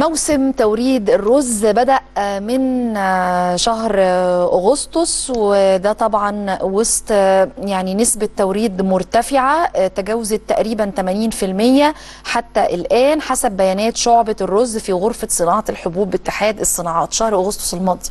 موسم توريد الرز بدأ من شهر أغسطس وده طبعا وسط يعني نسبة توريد مرتفعة تجاوزت تقريبا 80% حتى الآن حسب بيانات شعبة الرز في غرفة صناعة الحبوب باتحاد الصناعات شهر أغسطس الماضي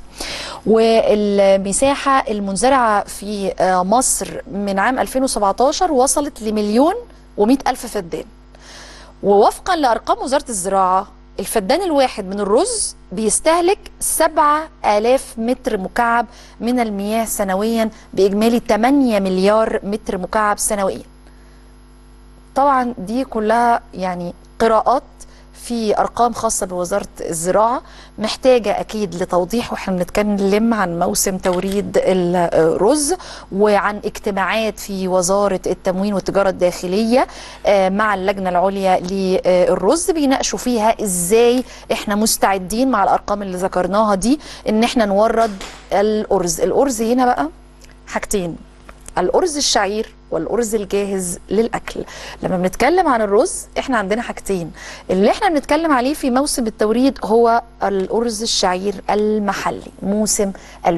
والمساحة المنزرعة في مصر من عام 2017 وصلت لمليون و100 ألف فدان ووفقا لأرقام وزارة الزراعة الفدان الواحد من الرز بيستهلك 7000 متر مكعب من المياه سنويا بإجمالي 8 مليار متر مكعب سنويا طبعا دي كلها يعني قراءات في ارقام خاصه بوزاره الزراعه محتاجه اكيد لتوضيح واحنا بنتكلم عن موسم توريد الرز وعن اجتماعات في وزاره التموين والتجاره الداخليه مع اللجنه العليا للرز بيناقشوا فيها ازاي احنا مستعدين مع الارقام اللي ذكرناها دي ان احنا نورد الارز الارز هنا بقى حاجتين الارز الشعير والارز الجاهز للاكل لما بنتكلم عن الرز احنا عندنا حاجتين اللي احنا بنتكلم عليه في موسم التوريد هو الارز الشعير المحلي موسم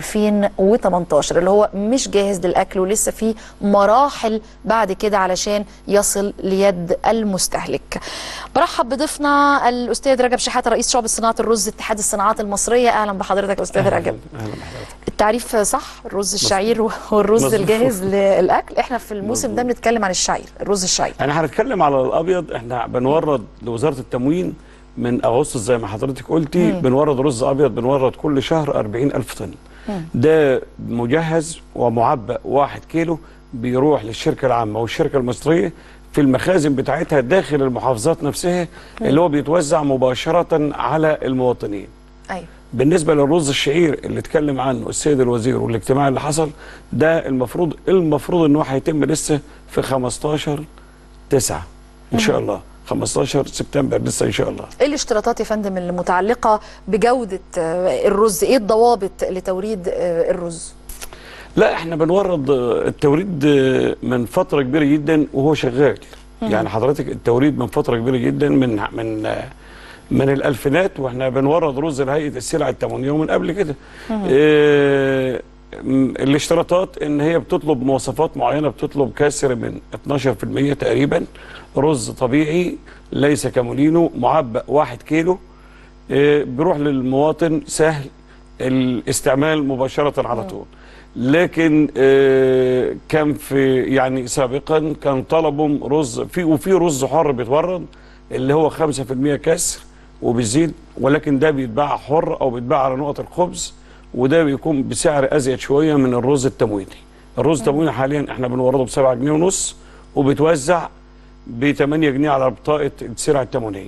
2018 اللي هو مش جاهز للاكل ولسه في مراحل بعد كده علشان يصل ليد المستهلك برحب بضيفنا الاستاذ رجب شحاته رئيس شعبة صناعه الرز اتحاد الصناعات المصريه اهلا بحضرتك استاذ أهلا رجب اهلا بحضرتك التعريف صح الرز الشعير والرز مظبوط. الجاهز للاكل احنا في الموسم ده مظبوط. بنتكلم عن الشعير الرز الشعير انا هنتكلم على الابيض احنا بنورد لوزاره التموين من اغسطس زي ما حضرتك قلتي بنورد رز ابيض بنورد كل شهر 40000 طن ده مجهز ومعبأ واحد كيلو بيروح للشركه العامه والشركه المصريه في المخازن بتاعتها داخل المحافظات نفسها اللي هو بيتوزع مباشره على المواطنين ايوه بالنسبه للرز الشعير اللي اتكلم عنه السيد الوزير والاجتماع اللي حصل ده المفروض المفروض ان هو هيتم لسه في 15 9 ان شاء الله 15 سبتمبر لسه ان شاء الله ايه الاشتراطات يا فندم اللي متعلقه بجوده آه، الرز ايه الضوابط لتوريد آه، الرز لا احنا بنورد آه، التوريد آه، من فتره كبيره جدا وهو شغال يعني حضرتك التوريد من فتره كبيره جدا من من آه، من الالفينات واحنا بنورد رز لهيئه السلع التموينيه ومن قبل كده اه م- الاشتراطات ان هي بتطلب مواصفات معينه بتطلب كسر من 12% تقريبا رز طبيعي ليس كامولينو معبأ واحد كيلو اه بيروح للمواطن سهل الاستعمال مباشره على طول لكن آه، كان في يعني سابقا كان طلبهم رز في وفي رز حر بيتورد اللي هو 5% كسر وبيزيد ولكن ده بيتباع حر او بيتباع على نقط الخبز وده بيكون بسعر ازيد شويه من الرز التمويني الرز التمويني حاليا احنا بنورده ب 7 جنيه ونص وبيتوزع ب 8 جنيه على بطاقه السلع التموينيه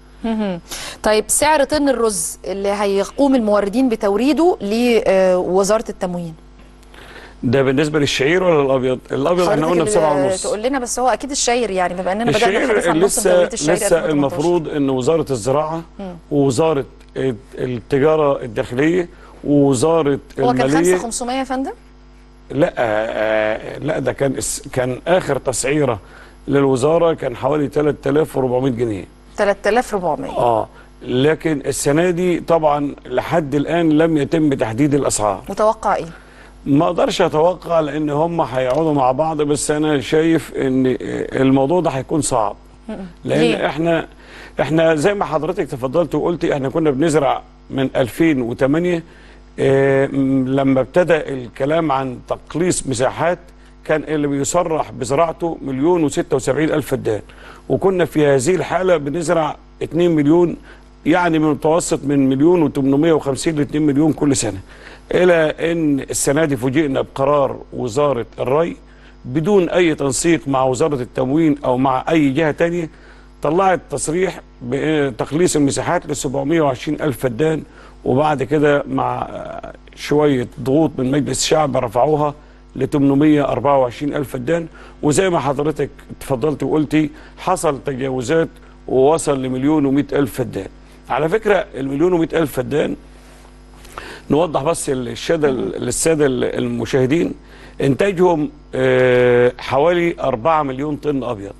طيب سعر طن الرز اللي هيقوم الموردين بتوريده لوزاره التموين ده بالنسبه للشعير ولا الابيض الابيض احنا قلنا ب 7 اللي ونص تقول لنا بس هو اكيد الشعير يعني بما اننا بدانا الحديث الشعير عن موسم لسه توريد الشعير لسه 2018. المفروض ان وزاره الزراعه ووزاره التجاره الداخليه ووزاره هو كان الماليه 5 500 يا فندم لا آه، لا ده كان اس- كان اخر تسعيره للوزاره كان حوالي 3400 جنيه 3400 اه لكن السنه دي طبعا لحد الان لم يتم تحديد الاسعار متوقع ايه ما اقدرش اتوقع لان هم هيقعدوا مع بعض بس انا شايف ان الموضوع ده هيكون صعب لان ليه؟ احنا احنا زي ما حضرتك تفضلت وقلتي احنا كنا بنزرع من 2008 اه م- لما ابتدى الكلام عن تقليص مساحات كان اللي بيصرح بزراعته مليون و76 الف فدان وكنا في هذه الحاله بنزرع 2 مليون يعني من متوسط من مليون و850 ل 2 مليون كل سنه الى ان السنه دي فوجئنا بقرار وزاره الري بدون اي تنسيق مع وزاره التموين او مع اي جهه تانية طلعت تصريح بتقليص المساحات ل 720 الف فدان وبعد كده مع آه، شويه ضغوط من مجلس الشعب رفعوها ل 824 الف فدان وزي ما حضرتك اتفضلت وقلتي حصل تجاوزات ووصل لمليون و الف فدان على فكره المليون و الف فدان نوضح بس الشهاده للساده المشاهدين انتاجهم آه، حوالي 4 مليون طن ابيض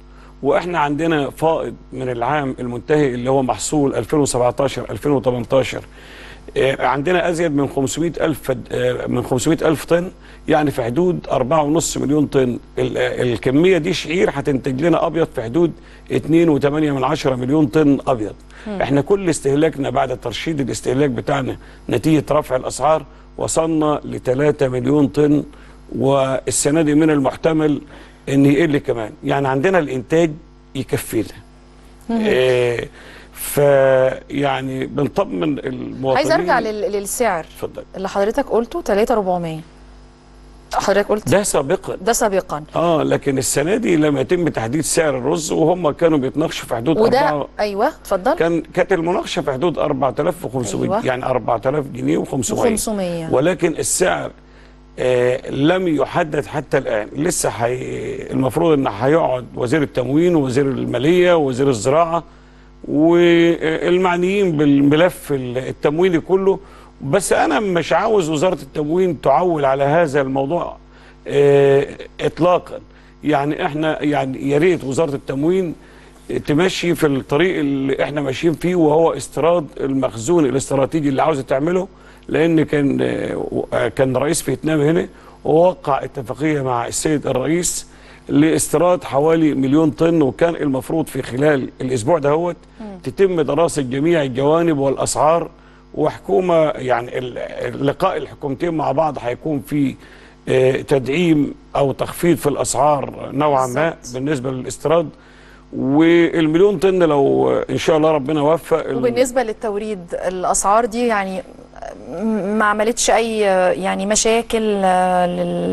واحنا عندنا فائض من العام المنتهي اللي هو محصول 2017 2018 آه، عندنا ازيد من 500 الف فد- آه، من 500 الف طن يعني في حدود 4.5 مليون طن ال- آه، الكميه دي شعير هتنتج لنا ابيض في حدود 2.8 من 10 مليون طن ابيض احنا كل استهلاكنا بعد ترشيد الاستهلاك بتاعنا نتيجه رفع الاسعار وصلنا ل 3 مليون طن والسنه دي من المحتمل ان يقل كمان يعني عندنا الانتاج يكفينا إيه فيعني بنطمن المواطنين عايز ارجع لل- للسعر اتفضل اللي حضرتك قلته 3400 حضرتك قلت ده سابقا ده سابقا اه لكن السنه دي لم يتم تحديد سعر الرز وهم كانوا بيتناقشوا في حدود وده أربعة ايوه اتفضل كان كانت المناقشه في حدود 4500 أيوة. أيوة. يعني 4000 جنيه و500 500 ولكن السعر آه لم يحدد حتى الان لسه حي... المفروض ان هيقعد وزير التموين ووزير الماليه ووزير الزراعه والمعنيين بالملف التمويني كله بس انا مش عاوز وزاره التموين تعول على هذا الموضوع آه اطلاقا يعني احنا يعني يا ريت وزاره التموين تمشي في الطريق اللي احنا ماشيين فيه وهو استيراد المخزون الاستراتيجي اللي عاوزه تعمله لان كان آه، كان رئيس فيتنام هنا ووقع اتفاقيه مع السيد الرئيس لاستيراد حوالي مليون طن وكان المفروض في خلال الاسبوع دهوت تتم دراسه جميع الجوانب والاسعار وحكومه يعني ال- اللقاء الحكومتين مع بعض هيكون في آه، تدعيم او تخفيض في الاسعار نوعا ما بالظبط. بالنسبه للاستيراد والمليون طن لو ان شاء الله ربنا وفق ال- وبالنسبه للتوريد الاسعار دي يعني ما عملتش اي يعني مشاكل آه،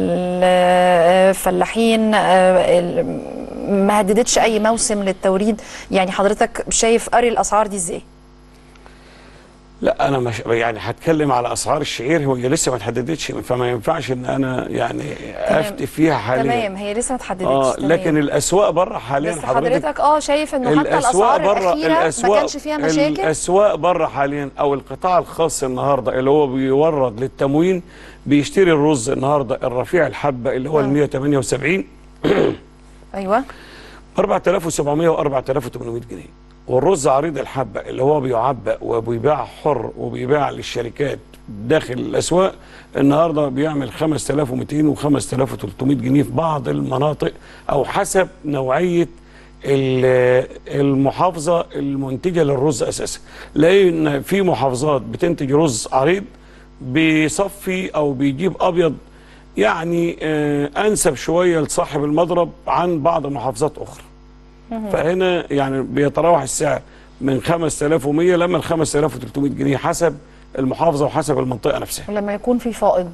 للفلاحين آه، ال- ما هددتش اي موسم للتوريد يعني حضرتك شايف قاري الاسعار دي ازاي لا انا مش يعني هتكلم على اسعار الشعير هو هي لسه ما اتحددتش فما ينفعش ان انا يعني افتي فيها حاليا تمام هي لسه ما اتحددتش اه تمام. لكن الاسواق بره حاليا بس حضرتك اه شايف انه حتى الاسواق الاسعار بره الاخيره ما كانش فيها مشاكل الاسواق بره حاليا او القطاع الخاص النهارده اللي هو بيورد للتموين بيشتري الرز النهارده الرفيع الحبه اللي هو ال 178 ايوه 4700 و 4800 جنيه والرز عريض الحبه اللي هو بيعبأ وبيباع حر وبيباع للشركات داخل الاسواق النهارده بيعمل 5200 و 5300 جنيه في بعض المناطق او حسب نوعيه ال- المحافظه المنتجه للرز اساسا لان في محافظات بتنتج رز عريض بيصفي او بيجيب ابيض يعني آه، انسب شويه لصاحب المضرب عن بعض محافظات اخرى فهنا يعني بيتراوح السعر من 5100 لما ل 5300 جنيه حسب المحافظه وحسب المنطقه نفسها لما يكون في فائض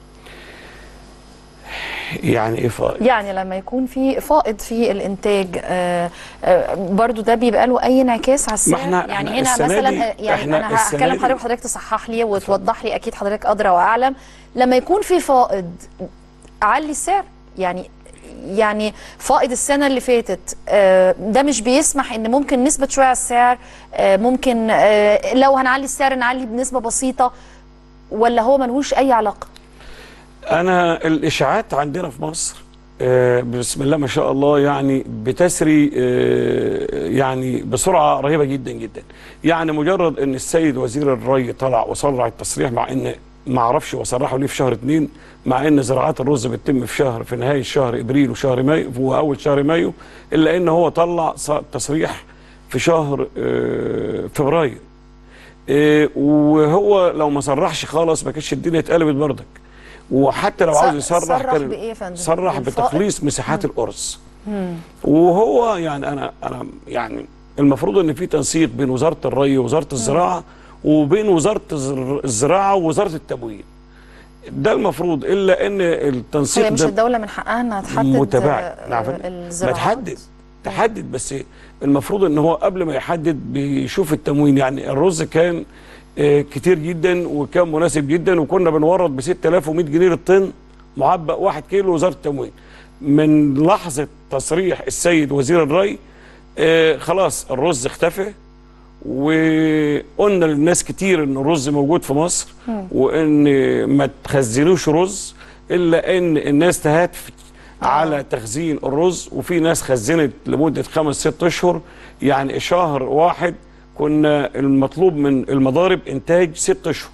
يعني ايه فرق يعني لما يكون في فائض في الانتاج آه آه برضو ده بيبقى له اي انعكاس على السعر احنا- يعني احنا هنا السنة مثلا دي- آه، يعني احنا انا السنة هتكلم دي- حضرتك حضرتك تصحح لي وتوضح لي اكيد حضرتك ادرى واعلم لما يكون في فائض علي السعر يعني يعني فائض السنه اللي فاتت آه، ده مش بيسمح ان ممكن نسبه شويه على السعر آه، ممكن آه، لو هنعلي السعر نعلي بنسبه بسيطه ولا هو ملهوش اي علاقه انا الاشاعات عندنا في مصر آه، بسم الله ما شاء الله يعني بتسري آه، يعني بسرعه رهيبه جدا جدا يعني مجرد ان السيد وزير الري طلع وصرح التصريح مع ان ما اعرفش هو صرحه ليه في شهر اتنين مع ان زراعات الرز بتتم في شهر في نهايه شهر ابريل وشهر مايو واول شهر مايو الا ان هو طلع ص- تصريح في شهر آه، فبراير آه، وهو لو ما صرحش خالص ما كانتش الدنيا اتقلبت بردك وحتى لو ص- عاوز يصرح صرح كان بإيه يا فندم؟ صرح بالفائض؟ بتقليص مساحات الارز وهو يعني انا انا يعني المفروض ان في تنسيق بين وزاره الري ووزاره الزراعه وبين وزاره الزر- الزراعه ووزاره التموين ده المفروض الا ان التنسيق هي مش ده الدوله من حقها انها تحدد متابعه آه، نعم ما الزراعات تحدد تحدد بس المفروض ان هو قبل ما يحدد بيشوف التموين يعني الرز كان آه، كتير جدا وكان مناسب جدا وكنا بنورد ب 6100 جنيه للطن معبأ 1 كيلو وزاره التموين من لحظه تصريح السيد وزير الري آه، خلاص الرز اختفى وقلنا للناس كتير ان الرز موجود في مصر وان ما تخزنوش رز الا ان الناس تهات على تخزين الرز وفي ناس خزنت لمده خمس ست اشهر يعني شهر واحد كنا المطلوب من المضارب انتاج ست اشهر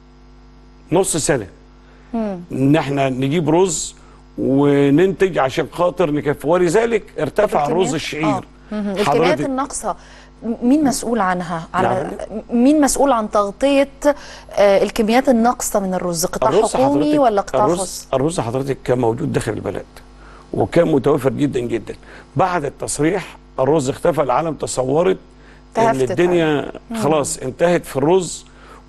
نص سنه ان احنا نجيب رز وننتج عشان خاطر نكفي ولذلك ارتفع الكميات- الرز الشعير آه. مهم. الكميات حضرتك الناقصه م- مين مسؤول عنها على يعني؟ مين مسؤول عن تغطيه آه، الكميات الناقصه من الرز قطاع الرز حكومي حضرتك- ولا قطاع الرز خاص الرز حضرتك كان موجود داخل البلد وكان متوفر جدا جدا بعد التصريح الرز اختفى العالم تصورت ان تهفتت الدنيا خلاص انتهت في الرز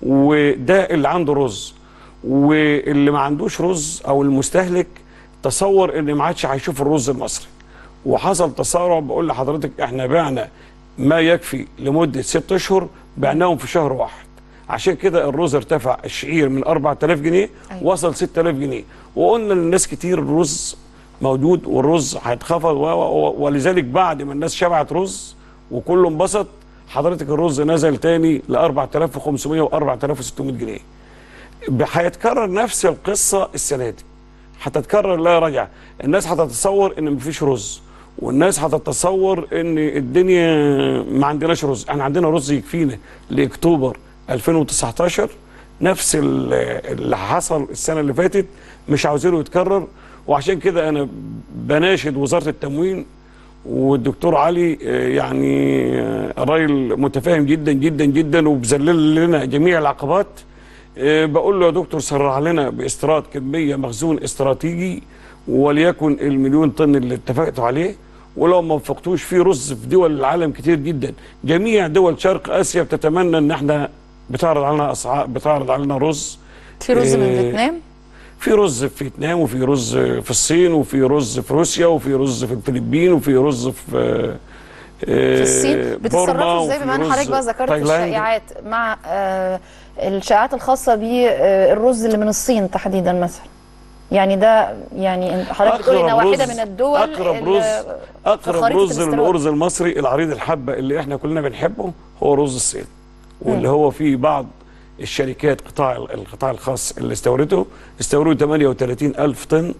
وده اللي عنده رز واللي ما عندوش رز او المستهلك تصور ان ما عادش هيشوف الرز المصري وحصل تسارع بقول لحضرتك احنا بعنا ما يكفي لمده ست اشهر بعناهم في شهر واحد عشان كده الرز ارتفع الشعير من 4000 جنيه أيوة. وصل 6000 جنيه وقلنا للناس كتير الرز موجود والرز هيتخفض و- و- ولذلك بعد ما الناس شبعت رز وكله انبسط حضرتك الرز نزل تاني ل 4500 و 4600 جنيه ب- هيتكرر نفس القصه السنه دي هتتكرر لا رجع الناس هتتصور ان مفيش رز والناس هتتصور ان الدنيا ما عندناش رز احنا عندنا رز يكفينا لاكتوبر 2019 نفس ال- اللي حصل السنه اللي فاتت مش عاوزينه يتكرر وعشان كده انا بناشد وزاره التموين والدكتور علي آه، يعني آه، راجل متفاهم جدا جدا جدا وبذلل لنا جميع العقبات آه، بقول له يا دكتور سرع لنا باستيراد كميه مخزون استراتيجي وليكن المليون طن اللي اتفقتوا عليه ولو ما وفقتوش في رز في دول العالم كتير جدا جميع دول شرق اسيا بتتمنى ان احنا بتعرض علينا اسعار بتعرض علينا رز في رز من إيه، فيتنام في رز في فيتنام وفي رز في الصين وفي رز في روسيا وفي رز في الفلبين وفي رز في في الصين بتتصرفوا ازاي بما ان حضرتك بقى ذكرت الشائعات مع آه، الشائعات الخاصه بالرز اللي من الصين تحديدا مثلا يعني ده يعني حضرتك بتقولي انها واحده من الدول اقرب اللي رز في اقرب خريطة رز الاستيراد. للارز المصري العريض الحبه اللي احنا كلنا بنحبه هو رز الصين واللي هو فيه بعض الشركات قطاع القطاع الخاص اللي استورده استوردوا 38 الف طن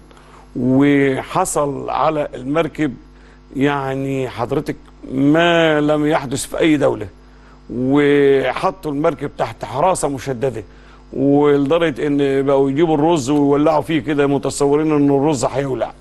وحصل على المركب يعني حضرتك ما لم يحدث في اي دوله وحطوا المركب تحت حراسه مشدده ولدرجه ان بقوا يجيبوا الرز ويولعوا فيه كده متصورين ان الرز هيولع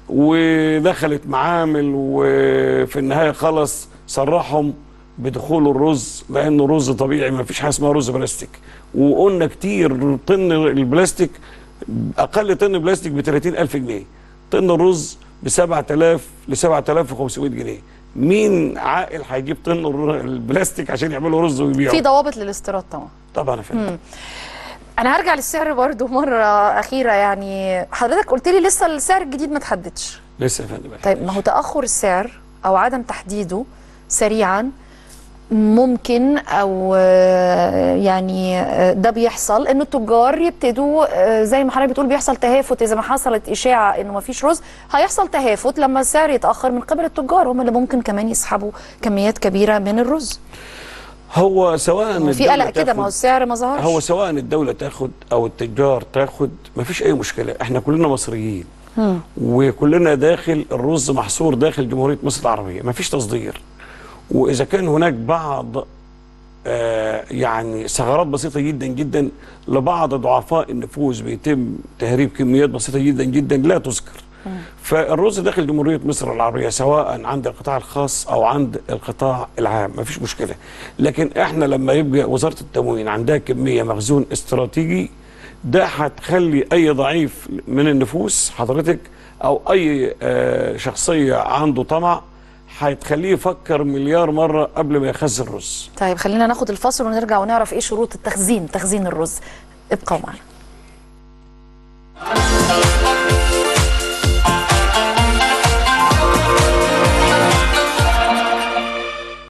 ودخلت معامل وفي النهايه خلص صرحهم بدخول الرز لانه رز طبيعي ما فيش حاجه اسمها رز بلاستيك وقلنا كتير طن البلاستيك اقل طن بلاستيك ب 30000 جنيه طن الرز ب 7000 ل 7500 جنيه مين عاقل هيجيب طن الر- البلاستيك عشان يعملوا رز ويبيعه في ضوابط للاستيراد طبعا طبعا يا فندم انا هرجع للسعر برضو مره اخيره يعني حضرتك قلت لي لسه السعر الجديد ما تحددش لسه يا فندم طيب ما هو تاخر السعر او عدم تحديده سريعا ممكن او آه، يعني آه، ده بيحصل انه التجار يبتدوا آه، زي ما حضرتك بتقول بيحصل تهافت اذا ما حصلت اشاعه انه ما فيش رز هيحصل تهافت لما السعر يتاخر من قبل التجار هم اللي ممكن كمان يسحبوا كميات كبيره من الرز هو سواء في الدولة قلق كده ما هو تاخد- السعر ما ظهرش هو سواء الدولة تاخد أو التجار تاخد مفيش أي مشكلة إحنا كلنا مصريين وكلنا داخل الرز محصور داخل جمهورية مصر العربية مفيش تصدير وإذا كان هناك بعض آه يعني ثغرات بسيطة جدا جدا لبعض ضعفاء النفوذ بيتم تهريب كميات بسيطة جدا جدا لا تذكر فالرز داخل جمهورية مصر العربية سواء عند القطاع الخاص أو عند القطاع العام ما فيش مشكلة لكن احنا لما يبقى وزارة التموين عندها كمية مخزون استراتيجي ده هتخلي أي ضعيف من النفوس حضرتك أو أي آه، شخصية عنده طمع هتخليه يفكر مليار مرة قبل ما يخزن الرز طيب خلينا ناخد الفاصل ونرجع ونعرف ايه شروط التخزين تخزين الرز ابقوا معنا